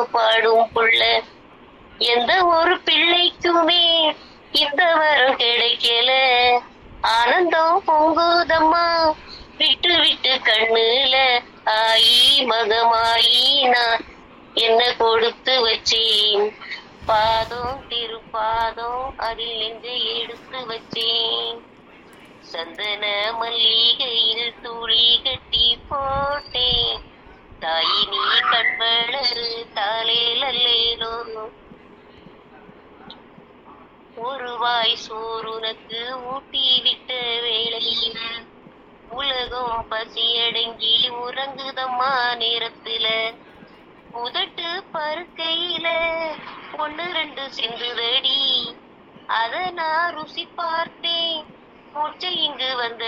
பாடும் புள்ள எந்த ஒரு பிள்ளைக்குமே இந்த வரம் கிடைக்கல ஆனந்தம் பொங்குதம்மா விட்டு விட்டு கண்ணுல ஆயி மகமாயி நான் என்ன கொடுத்து வச்சேன் பாதம் திருப்பாதம் அதில் நெஞ்சை எடுத்து வச்சேன் சந்தன மல்லிகையில் துளி கட்டி போட்டேன் தாயி நீ கண்வளரு தாலேலோ ஒரு வாய் சோறுனக்கு ஊட்டி விட்ட வேளையில உலகம் பசியடங்கி உறங்குதம்மா நேரத்துல உதட்டு பருக்கையில ஒண்ணு ரெண்டு சிந்துதடி அத நான் ருசி பார்த்தேன் மூச்சை இங்கு வந்த